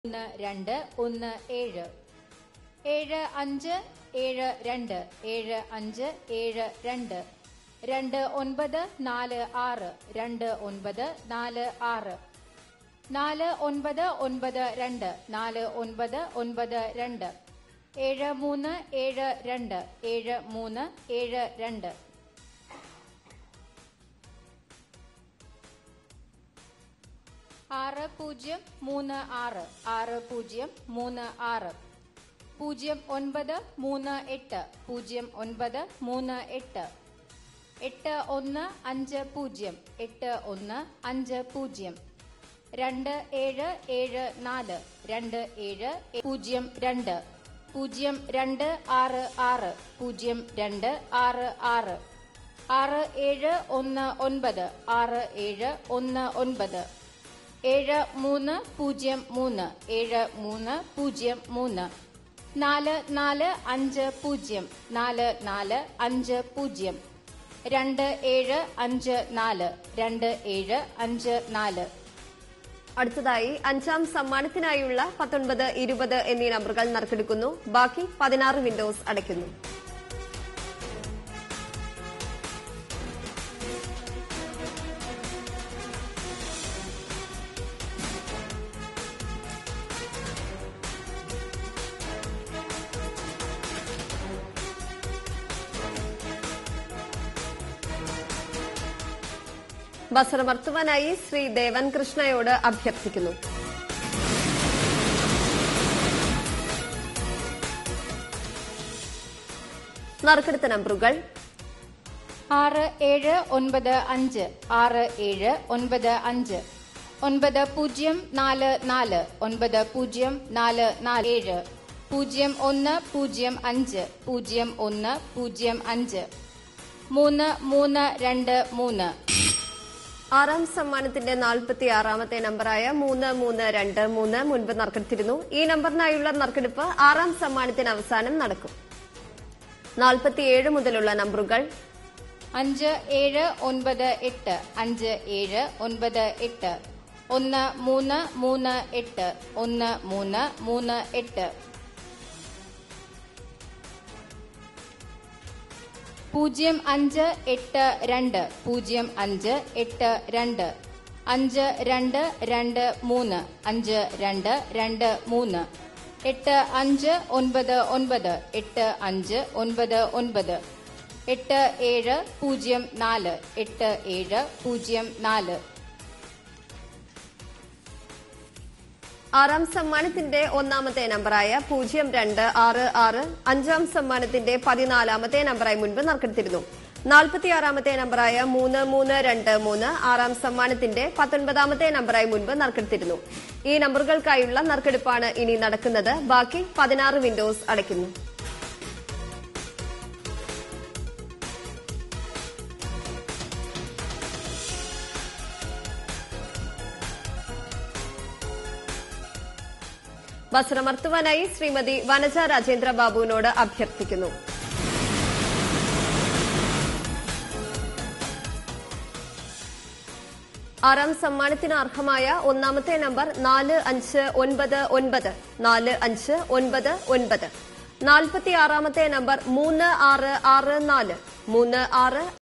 ഒന്ന് രണ്ട് ഒന്ന് ഏഴ് ഏഴ് അഞ്ച് ഏഴ് രണ്ട് ഏഴ് അഞ്ച് ഏഴ് രണ്ട് രണ്ട് ഒൻപത് നാല് ആറ് രണ്ട് ഒൻപത് നാല് ആറ് നാല് ഒൻപത് ഒൻപത് രണ്ട് നാല് ഒൻപത് ഒൻപത് രണ്ട് ഏഴ് മൂന്ന് ഏഴ് രണ്ട് ഏഴ് മൂന്ന് ഏഴ് രണ്ട് ആറ് പൂജ്യം മൂന്ന് ആറ് ആറ് പൂജ്യം മൂന്ന് ആറ് പൂജ്യം ഒൻപത് മൂന്ന് എട്ട് പൂജ്യം ഒൻപത് മൂന്ന് എട്ട് എട്ട് ഒന്ന് അഞ്ച് പൂജ്യം എട്ട് ഒന്ന് അഞ്ച് പൂജ്യം രണ്ട് ഏഴ് ഏഴ് നാല് രണ്ട് ഏഴ് പൂജ്യം രണ്ട് പൂജ്യം രണ്ട് ആറ് ആറ് പൂജ്യം രണ്ട് ആറ് ആറ് ആറ് ഏഴ് ഒന്ന് ഒൻപത് ആറ് ഏഴ് ഒന്ന് ഒൻപത് ഏഴ് മൂന്ന് പൂജ്യം മൂന്ന് ഏഴ് മൂന്ന് പൂജ്യം മൂന്ന് നാല് നാല് അഞ്ച് പൂജ്യം നാല് നാല് അഞ്ച് പൂജ്യം രണ്ട് ഏഴ് അഞ്ച് നാല് രണ്ട് ഏഴ് അഞ്ച് നാല് അടുത്തതായി അഞ്ചാം സമ്മാനത്തിനായുള്ള പത്തൊൻപത് ഇരുപത് എന്നീ നമ്പറുകൾ നറുക്കെടുക്കുന്നു ബാക്കി പതിനാറ് വിൻഡോസ് അടയ്ക്കുന്നു ബസറമർത്തുവാനായി ശ്രീ ദേവൻ കൃഷ്ണയോട് അഭ്യർത്ഥിക്കുന്നു നറുക്കെടുത്ത നമ്പറുകൾ ആറ് ഏഴ് ഒൻപത് അഞ്ച് ആറ് ഏഴ് ഒൻപത് അഞ്ച് ഒൻപത് പൂജ്യം നാല് നാല് ഒൻപത് പൂജ്യം നാല് നാല് ഏഴ് പൂജ്യം ഒന്ന് പൂജ്യം അഞ്ച് പൂജ്യം ഒന്ന് പൂജ്യം അഞ്ച് മൂന്ന് മൂന്ന് രണ്ട് മൂന്ന് ആറാം സമ്മാനത്തിന്റെ നാൽപ്പത്തി ആറാമത്തെ നമ്പറായ മൂന്ന് മൂന്ന് രണ്ട് മൂന്ന് മുൻപ് നറുക്കെടുത്തിരുന്നു ഈ നമ്പറിനായുള്ള നറുക്കെടുപ്പ് ആറാം സമ്മാനത്തിന് അവസാനം നടക്കും നാൽപ്പത്തിയേഴ് മുതലുള്ള നമ്പറുകൾ അഞ്ച് ഏഴ് ഒൻപത് എട്ട് അഞ്ച് ഏഴ് ഒൻപത് എട്ട് ഒന്ന് മൂന്ന് മൂന്ന് എട്ട് ഒന്ന് മൂന്ന് മൂന്ന് എട്ട് പൂജ്യം അഞ്ച് എട്ട് രണ്ട് പൂജ്യം അഞ്ച് എട്ട് രണ്ട് അഞ്ച് രണ്ട് രണ്ട് മൂന്ന് അഞ്ച് രണ്ട് രണ്ട് മൂന്ന് എട്ട് അഞ്ച് ഒൻപത് ഒൻപത് എട്ട് അഞ്ച് ഒൻപത് ഒൻപത് എട്ട് ഏഴ് പൂജ്യം നാല് എട്ട് ഏഴ് പൂജ്യം നാല് ആറാം സമ്മാനത്തിന്റെ ഒന്നാമത്തെ നമ്പറായ പൂജ്യം രണ്ട് ആറ് ആറ് അഞ്ചാം സമ്മാനത്തിന്റെ പതിനാലാമത്തെ നമ്പറായി മുൻപ് നറുക്കെടുത്തിരുന്നു നാൽപ്പത്തിയാറാമത്തെ നമ്പറായ മൂന്ന് മൂന്ന് രണ്ട് മൂന്ന് ആറാം സമ്മാനത്തിന്റെ പത്തൊൻപതാമത്തെ നമ്പറായി മുൻപ് നറുക്കെടുത്തിരുന്നു ഈ നമ്പറുകൾക്കായുള്ള നറുക്കെടുപ്പാണ് ഇനി നടക്കുന്നത് ബാക്കി പതിനാറ് വിൻഡോസ് അടയ്ക്കുന്നു വസ്ത്രമർത്തുവാനായി ശ്രീമതി വനജ രാജേന്ദ്ര ബാബുവിനോട് അഭ്യർത്ഥിക്കുന്നു ആറാം സമ്മാനത്തിന് അർഹമായ ഒന്നാമത്തെ നമ്പർ നാല് അഞ്ച് ഒൻപത് ഒൻപത് നാല് അഞ്ച് ഒൻപത് ഒൻപത് നാൽപ്പത്തിയാറാമത്തെ നമ്പർ മൂന്ന് ആറ് ആറ് നാല് മൂന്ന് ആറ്